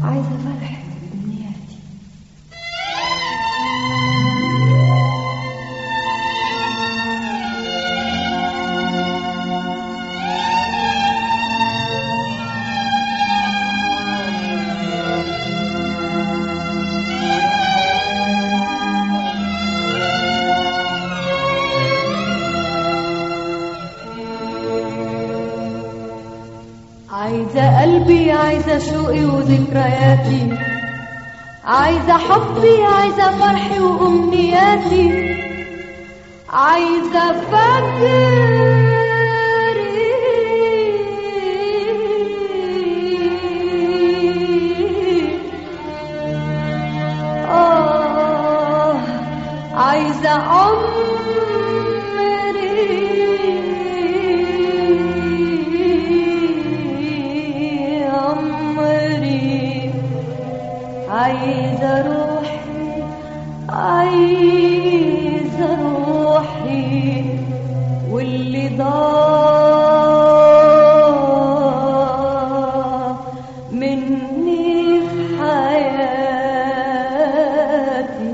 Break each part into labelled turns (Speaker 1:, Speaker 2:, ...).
Speaker 1: عايزة فرح أمنياتي عايزة قلبي عايزة شوقي وذكرياتي عايزة حبي عايزة فرحي وأمنياتي عايزة فجري آه عايزة عمري عمري عايزة روحي عايزة روحي واللي ضاع مني في حياتي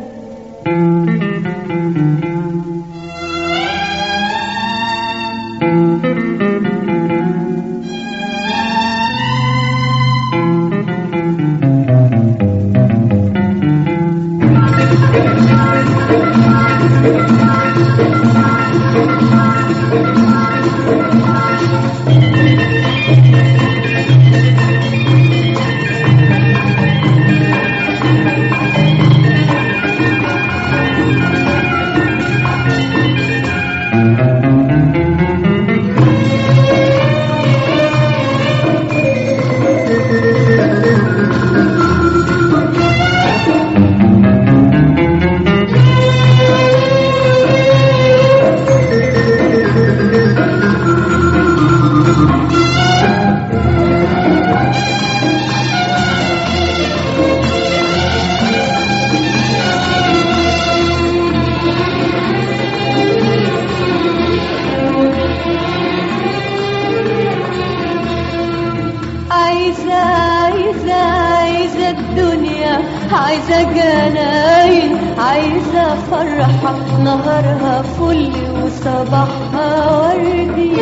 Speaker 1: عايزة عايزة عايزة الدنيا عايزة جناين عايزة فرحة نهارها فل وصباحها وردي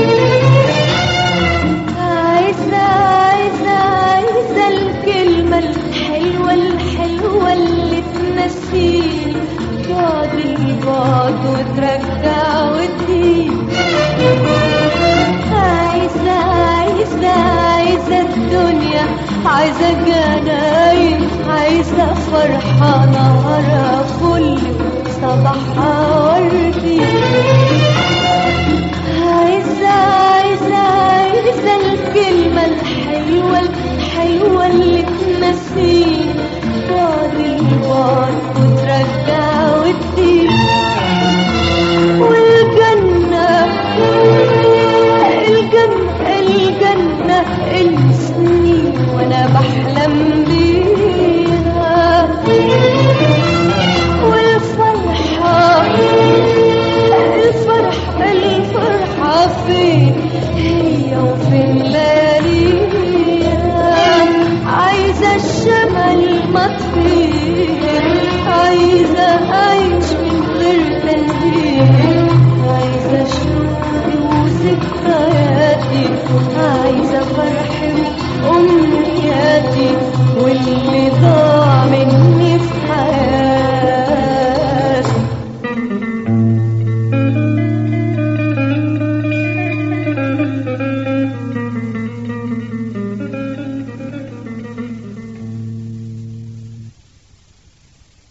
Speaker 1: عايزة عايزة عايزة الكلمة الحلوة الحلوة اللي تنسيني بعد البعد وترجع وتجيب عايزة عايزة عايزة الدنيا عايزة جناين عايزة فرحة نهارها فل صباحها وردي عايزة عايزة عايزة الكلمة الحلوة الحلوة اللي تنسيني بعد البعد وترجع وتديك والجنة الجنة الجنة السنين وانا بحلم بيها والفرحة الفرحة الفرحة فين هي وفين لياليها عايزة الشمع المطفي عايزة أعيش من غير تنبيه عايزة شوقي وذكرياتي